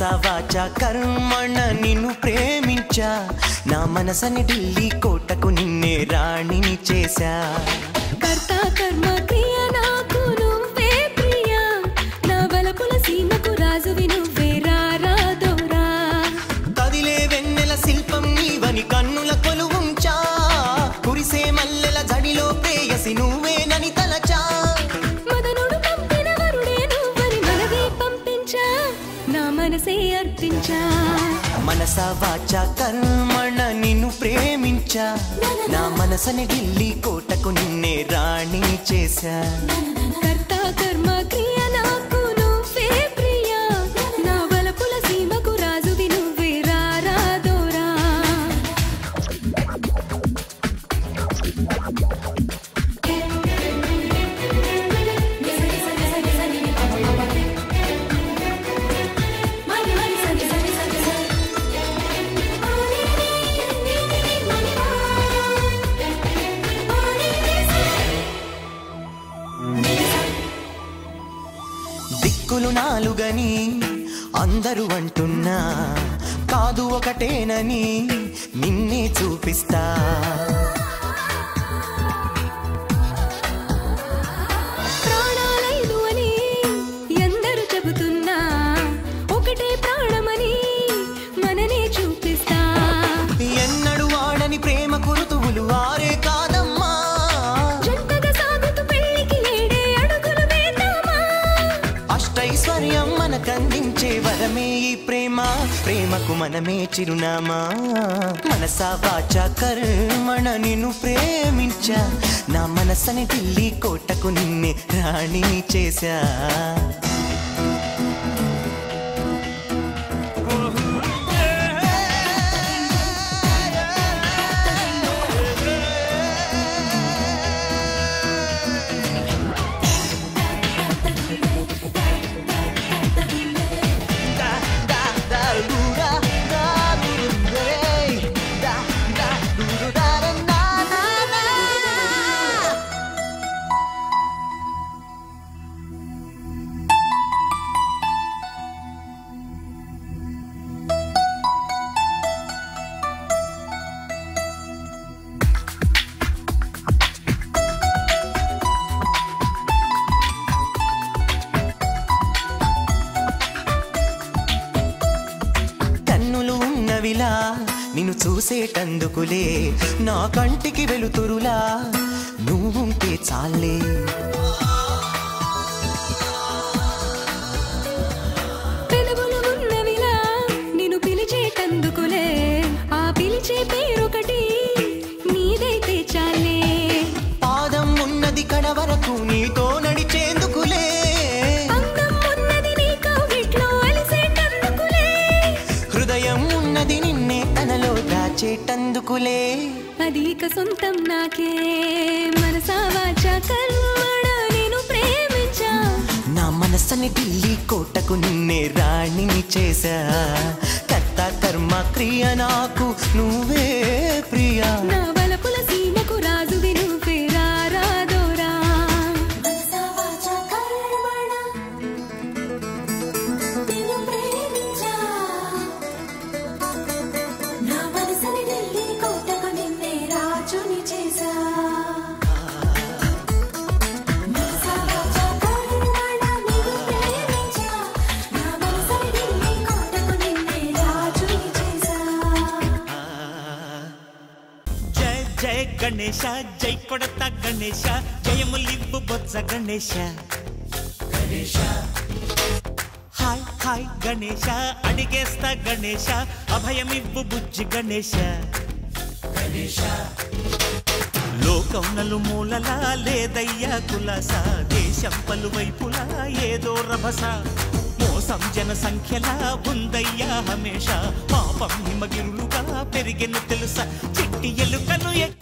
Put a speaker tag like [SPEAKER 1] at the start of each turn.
[SPEAKER 1] మనస వాచ కర్మణ నిన్ను ప్రేమించా నా మనసని ఢిల్లీ కోటకు నిన్నే రాణిని చేశా
[SPEAKER 2] కర్త కర్మ క్రియ నాకు నువ్వే ప్రియా నా బలపుల సీమకు రాజువి నువ్వే రారా దోరా
[SPEAKER 1] కదిలే వెన్నెల శిల్పం నీవని కన్నుల కొలువుంచా కురిసే మల్లెల జడిలో ప్రేయసి నువ్వేనని తలచా
[SPEAKER 2] మదనుడు పంపిన వరుడే నువ్వని మనదే పంపించా నా మనసే అర్పించా
[SPEAKER 1] మనస వాచ కర్మణ నిన్ను ప్రేమించా నా మనసని ఢిల్లీ కోటకు నిన్నే రాణిని చేశా
[SPEAKER 2] కర్త కర్మ క్రియ నాకు నువ్వే ప్రియా నా బలపుల సీమకు రాజువి నువ్వే రారా దోరా
[SPEAKER 1] దిక్కులు నాలుగని అందరూ అంటున్నా కాదు ఒకటేనని నిన్నే చూపిస్తా
[SPEAKER 2] ప్రాణాలైదు అని ఎందరు చెబుతున్నా ఒకటే ప్రాణమని మననే చూపిస్తా
[SPEAKER 1] ఎన్నడు వాడని ప్రేమ కురుతువులు వారే కాదమ్మా
[SPEAKER 2] జంటగా సాగుతూ పెళ్లికి ఏడే అడుగులు వేద్దామా
[SPEAKER 1] అష్టైశ్వర్యం మనకందించే వరమే ఈ ప్రేమ ప్రేమకు మనమే చిరునామా మనసా వాచ కర్మణ నిన్ను ప్రేమించా నా మనసని ఢిల్లీ కోటకు నిన్నే రాణిని చేశా కన్నులు ఉన్నవిలా నిన్ను చూసేటందుకులే నా కంటికి వెలుతురులా నువ్వుంటే చాలే
[SPEAKER 2] పెదవులు ఉన్నవిలా నిన్ను పిలిచేటందుకులే ఆ పిలిచే పేరొకటి నీదైతే చాలే
[SPEAKER 1] పాదం ఉన్నది కడ వరకు నీతో నడిచేందుకులే
[SPEAKER 2] అందం ఉన్నది నీ కౌగిట్లో అలిసేటందుకులే
[SPEAKER 1] హృదయం ఉన్నది నిన్నే తనలో దాచేటందుకులే
[SPEAKER 2] అది ఇక సొంతం నాకే మనసా వాచ కర్మణ నేను ప్రేమించా
[SPEAKER 1] నా మనసని ఢిల్లీ కోటకు నిన్నే రాణిని చేశా కర్త కర్మ క్రియ నాకు నువ్వే ప్రియా
[SPEAKER 2] నా బలపుల సీమకు రాజువి నువ్వే రారా దోరా మనసా వాచ కర్మణ నేను ప్రేమించా నా మనసని ఢిల్లీ కోటకు నిన్నే రాజుని చేశా మనసా వాచ కర్మణ నేను ప్రేమించా నా మనసని ఢిల్లీ కోటకు నిన్నే రాజుని చేశా
[SPEAKER 3] జయ జయ గణేಶ జై కొడత గణేಶ జయములివ్వు బొత్స గణేశ గణేశ హాయ్ హాయ్ గణేశ అడిగేస్తా గణేశ అభయమివ్వు బుజ్జి గణేశ గణేశ లోకం నలుమూలలా లేదయ్యా కులాస దేశం పలువైపులా ఏదో రభస మోసం జన సంఖ్యలా ఉందయ్యా హమేష పాపం హిమగిరులుగా పెరిగెను తెలుసా చిట్టి ఎలుకను ఎక్కి